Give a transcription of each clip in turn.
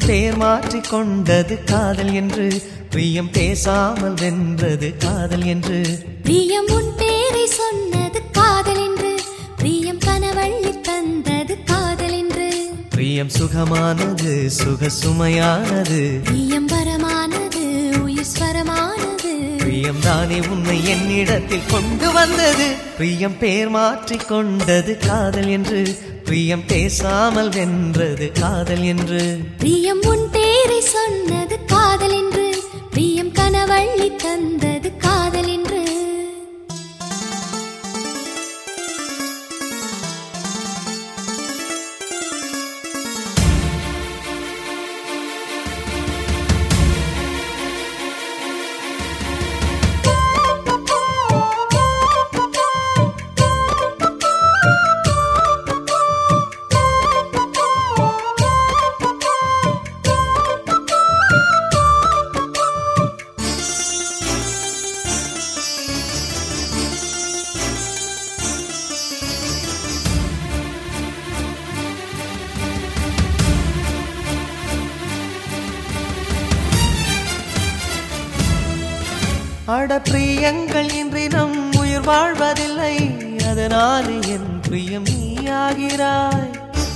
பேர் மாற்றிக் கொண்டது காதல் என்று பிரியம் பேசாமல் வென்றது காதல் என்று பிரியம் உன் பேரை சொன்னது காதல் என்று பிரியம் கனவள்ளி தந்தது காதல் என்று பிரியம் சுகமானது சுக சுமையானது பிரியம் வரமானது உயிர் ஸ்வரமானது பிரியம் தானே உன்னை என்னிடத்தில் கொண்டு வந்தது பிரியம் பேர் மாற்றிக் கொண்டது காதல் என்று பிரியம் பேசாமல் வென்றது காதல் என்று பிரியம் உன் பேரை சொன்னது காதல் என்று பிரியம் கனவள்ளி தந்தது காதல் என்று அட பிரியங்கள் இன்றி நம் உயிர் வாழ்வதில்லை அதனாலே என் பிரியம் நீயாகிறாய்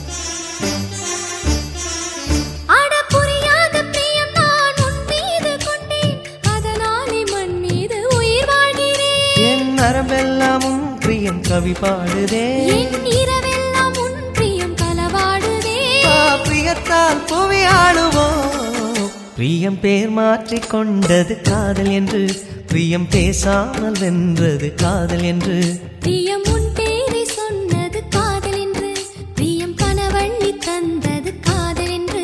அட புரியாத பிரியம் நான் உன் மீது கொண்டேன் அதனாலே மண் மீது உயிர் வாழ்கிறேன் என் நரம்பெல்லாம் உன் பிரியம் கவி பாடுதே என் இரவெல்லாம் உன் பிரியம் களவாடுதே ஆ, பிரியத்தால் புவி ஆளுவோம் பிரியம் பேர் மாற்றிக் கொண்டது காதல் என்று பிரியம் பேசாமல் வென்றது காதல் என்று பிரியம் உன் பேரை சொன்னது காதல் என்று பிரியம் கனவள்ளி தந்தது காதல் என்று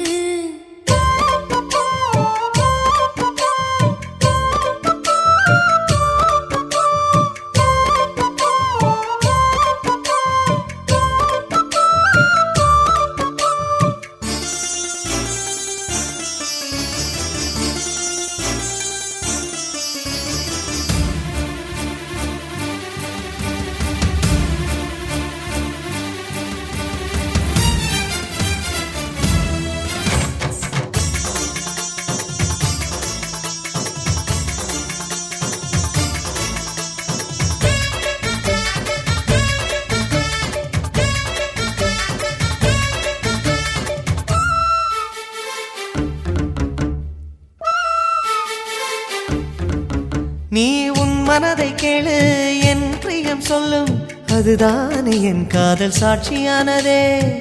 நீ உன் மனதை கேளு என் பிரியம் சொல்லும் அதுதானே என் காதல் சாட்சியானதே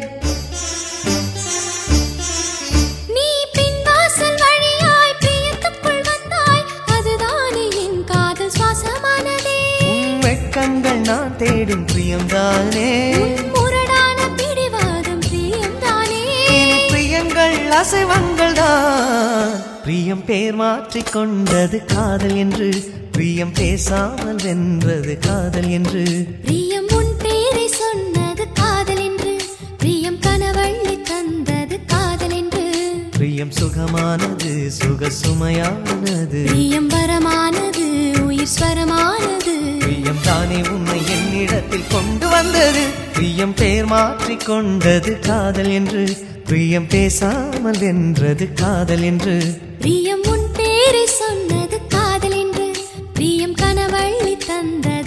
நீ பின்வாசல் வழியாய் பிரியத்துக்குள் வந்தாய் அதுதானே என் காதல் சுவாசமானதே உன் வெட்கங்கள் நான் தேடும் பிரியம்தானே உன் முரடான பிடிவாதம் பிரியம்தானே இனி பிரியங்கள் அசைவங்கள் தான் பிரியம் பேர் மாற்றிக் கொண்டது காதல் என்று பிரியம் பேசாமல் வென்றது காதல் என்று பிரியம் உன் பேரை சொன்னது காதல் என்று பிரியம் கனவள்ளி தந்தது காதல் என்று பிரியம் சுகமானது சுக சுமையானது பிரியம் வரமானது உயிர் ஸ்வரமானது பிரியம் தானே உன்னை என்னிடத்தில் கொண்டு வந்தது பிரியம் பேர் மாற்றிக் கொண்டது காதல் என்று பிரியம் பேசாமல் வென்றது காதல் என்று பிரியம் உன் பேரை சொன்னது காதல் என்று பிரியம் கனவள்ளி தந்தது